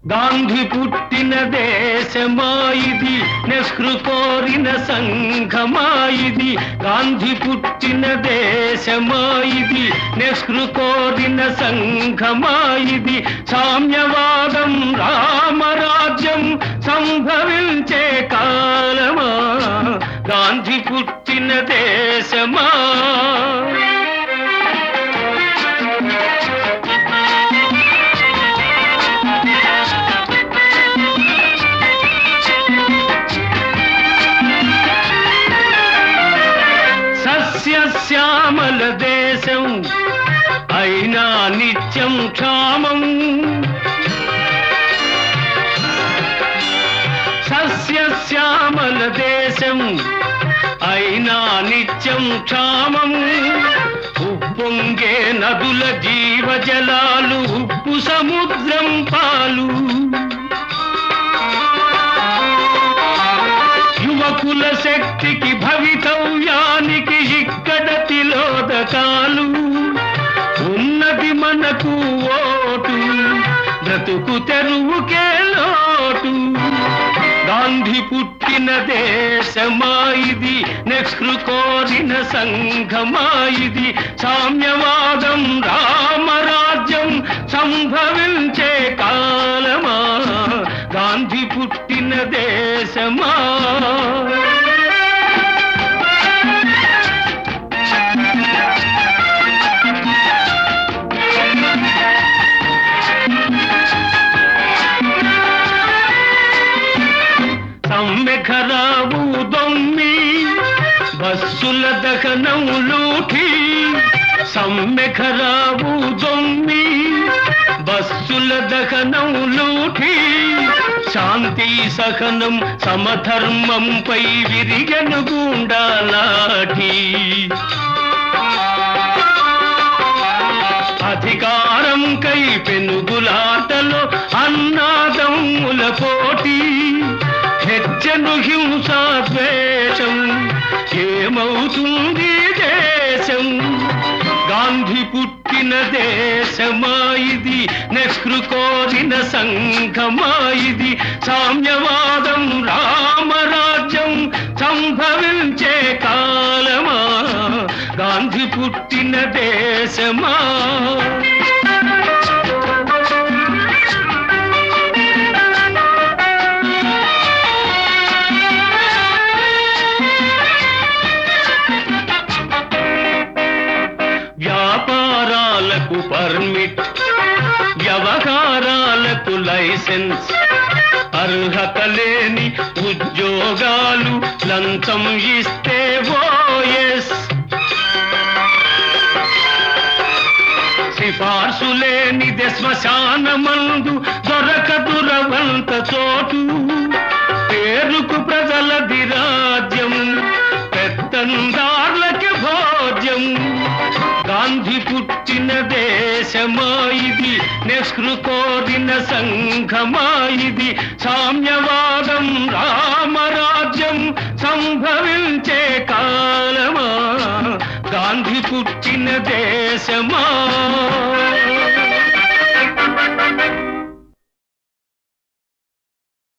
గాంధీ పుట్టిన దేశమా ఇది నెహ్రు కోరిన సంఘమా ఇది గాంధీ పుట్టిన దేశమా ఇది నెహ్రు కోరిన సంఘమా ఇది సామ్యవాదం రామరాజ్యం సంభవించే కాలమా గాంధీ పుట్టిన దేశమా సస్యశ్యామల దేశం అయినా నిత్యం క్షామం సస్యశ్యామల దేశం అయినా నిత్యం క్షామం ఉప్పొంగే నదుల జీవజలాలు ఉప్పు సముద్రం పాలు యువకుల శక్తికి భవితవ్యానికి ఇక్కడ తిలోదకాలు ఉన్నది మనకు ఓటు బ్రతుకు తెరువుకే లోటు గాంధీ పుట్టిన దేశమా ఇది నెహ్రు కోరిన సంఘమా ఇది సామ్యవాదం రామరాజ్యం సంభవించే కాలమా గాంధీ పుట్టిన దేశమా సమ్మెఖరావు దొమ్మి బస్సుల దహనం లూఠి సమ్మెఖరావు దొమ్మి బస్సుల దహనం లూఠి శాంతి సహనం సమధర్మంపై విరిగను గుండాలాఠీ అధికారం కై పెనుగులాటలో అన్నాదమ్ముల పోటీ హెచ్చను హింసా ద్వేషం ఏమవుతుంది దేశం గాంధీ పుట్టిన దేశమా ఇది నెహ్రు కోరిన సంఘమా ఇది సామ్యవాదం రామరాజ్యం సంభవించే కాలమా గాంధీ పుట్టిన దేశమా వ్యాపారాలకు పర్మిట్ వ్యవహారాలకు లైసెన్స్ అర్హత లేని ఉద్యోగాలు లంచం ఇస్తే ఓఎస్ సిఫార్సు లేనిది శ్మశాన మందు దొరకదు రవంత చోటు పేరుకు ప్రజలది రాజ్యం పెత్తందార్లకి భోజ్యం గాంధీ పుట్టిన దేశమా ఇది నెహ్రు కోరిన సంఘమా ఇది సామ్యవాదం రామరాజ్యం సంభవించే కాలమా గాంధీ పుట్టిన దేశమా